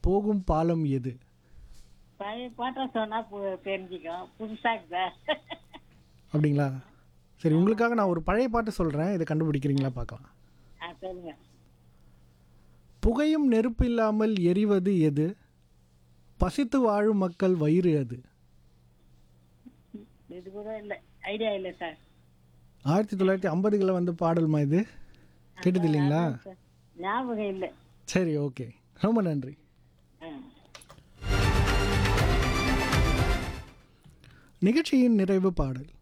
போகும் பாலம் எது பழைய பாட்டா சொன்னா பு- தெரிஞ்சுக்கும் புதுசா இருக்குதா அப்படிங்களா சரி உங்களுக்காக நான் ஒரு பழைய பாட்டு சொல்கிறேன் இதை கண்டுபிடிக்கிறீங்களா பார்க்கலாம் ஆ சொல்லுங்க புகையும் நெருப்பு இல்லாமல் எரிவது எது பசித்து வாழும் மக்கள் வயிறு அது இது கூட இல்லை ஐடியா இல்லை சார் ஆயிரத்தி தொள்ளாயிரத்தி ஐம்பதுகளில் வந்த பாடல்மா இது கேட்டது இல்லைங்களா ஞாபகம் இல்லை சரி ஓகே ரொம்ப நன்றி ஆ நிகழ்ச்சியின் நிறைவு பாடல்